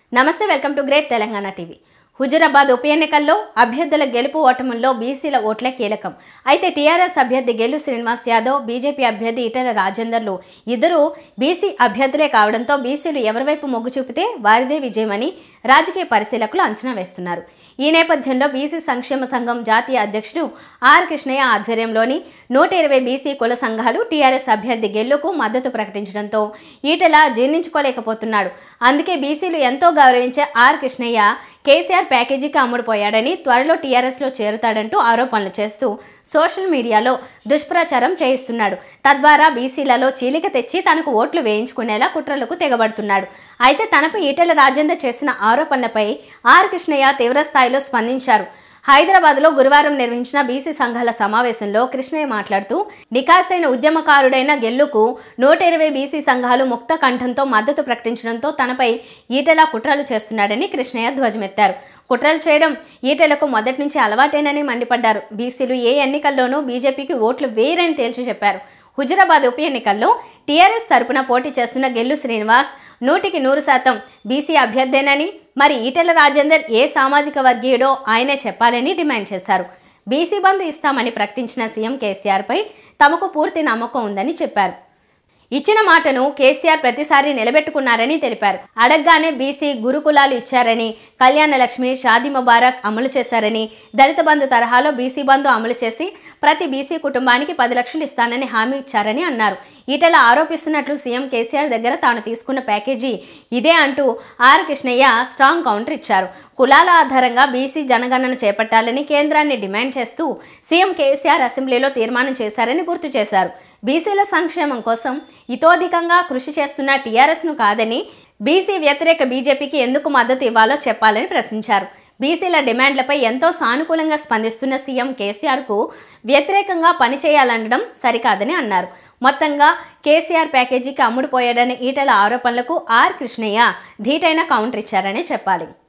నమస్తే welcome to great Telangana TV Huzurabad ఉప ఎన్నికల్లో అభ్యర్థుల గెలుపు ఓటముల్లో బీసీల ఓట్లే కీలకం అయితే టీఆర్ఎస్ అభ్యర్థి గెల్లు శ్రీనివాస్ యాదవ్ బీజేపీ అభ్యర్థి ఈటెల రాజేందర్లు ఇద్దరు బీసీ అభ్యర్థులే కావడంతో బీసీలు ఎవరి వైపు మొగ్గు చూపితే వారిదే విజయమని రాజకీయ పరిశీలకులు అంచనా వేస్తున్నారు ఈ నేపథ్యంలో బీసీ సంక్షేమ సంఘం జాతీయ అధ్యక్షుడు ఆర్ కృష్ణయ్య ఆధ్వర్యంలోని నూట ఇరవై బీసీ కుల సంఘాలు టీఆర్ఎస్ అభ్యర్థి గెల్లుకు మద్దతు ప్రకటించడంతో ఈటెల జీర్ణించుకోలేకపోతున్నాడు అందుకే బీసీలు ఎంతో గౌరవించే ఆర్ కృష్ణయ్య కేసీఆర్ ప్యాకేజీకి అమ్ముడుపోయాడని త్వరలో టీఆర్ఎస్లో చేరుతాడంటూ ఆరోపణలు చేస్తూ సోషల్ మీడియాలో దుష్ప్రచారం చేయిస్తున్నాడు తద్వారా బీసీలలో చీలిక తెచ్చి తనకు ఓట్లు వేయించుకునేలా కుట్రలకు తెగబడుతున్నాడు అయితే తనపై ఈటెల రాజేందర్ చేసిన ఆరోపణలపై ఆర్ కృష్ణయ్య తీవ్రస్థాయిలో స్పందించారు హైదరాబాద్లో గురువారం నిర్వహించిన బీసీ సంఘాల సమావేశంలో కృష్ణయ్య మాట్లాడుతూ నికాసైన ఉద్యమకారుడైన గెల్లుకు నూట ఇరవై బీసీ సంఘాలు ముక్త కంఠంతో మద్దతు ప్రకటించడంతో తనపై ఈటెల కుట్రలు చేస్తున్నాడని కృష్ణయ్య ధ్వజమెత్తారు కుట్రలు చేయడం ఈటెలకు మొదటి నుంచి అలవాటేనని మండిపడ్డారు బీసీలు ఏ ఎన్నికల్లోనూ బీజేపీకి ఓట్లు వేయరని తేల్చి చెప్పారు హుజురాబాద్ ఉప ఎన్నికల్లో టీఆర్ఎస్ తరపున పోటీ చేస్తున్న గెల్లు శ్రీనివాస్ నూటికి నూరు శాతం బీసీ అభ్యర్థేనని మరి ఈటెల రాజేందర్ ఏ సామాజిక వర్గీయుడో ఆయనే చెప్పాలని డిమాండ్ చేశారు బీసీ బంధు ఇస్తామని ప్రకటించిన సీఎం కేసీఆర్పై తమకు పూర్తి నమ్మకం ఉందని చెప్పారు ఇచ్చిన మాటను కేసీఆర్ ప్రతిసారి నిలబెట్టుకున్నారని తెలిపారు అడగ్గానే బీసీ గురుకులాలు ఇచ్చారని కళ్యాణ లక్ష్మి షాదీ ముబారక్ అమలు చేశారని దళిత బంధు తరహాలో బీసీ బంధు అమలు చేసి ప్రతి బీసీ కుటుంబానికి పది లక్షలు ఇస్తానని హామీ ఇచ్చారని అన్నారు ఈటెల ఆరోపిస్తున్నట్లు సీఎం కేసీఆర్ దగ్గర తాను తీసుకున్న ప్యాకేజీ ఇదే అంటూ ఆర్ కృష్ణయ్య స్ట్రాంగ్ కౌంటర్ ఇచ్చారు కులాల ఆధారంగా బీసీ జనగణన చేపట్టాలని కేంద్రాన్ని డిమాండ్ చేస్తూ సీఎం కేసీఆర్ అసెంబ్లీలో తీర్మానం చేశారని గుర్తు చేశారు బీసీల సంక్షేమం కోసం ఇతోధికంగా కృషి చేస్తున్న టీఆర్ఎస్ను కాదని బీసీ వ్యతిరేక బీజేపీకి ఎందుకు మద్దతు ఇవ్వాలో చెప్పాలని ప్రశ్నించారు బీసీల డిమాండ్లపై ఎంతో సానుకూలంగా స్పందిస్తున్న సీఎం కేసీఆర్కు వ్యతిరేకంగా పనిచేయాలనడం సరికాదని అన్నారు మొత్తంగా కేసీఆర్ ప్యాకేజీకి అమ్ముడుపోయాడనే ఈటల ఆరోపణలకు ఆర్ కృష్ణయ్య ధీటైన కౌంటర్ ఇచ్చారని చెప్పాలి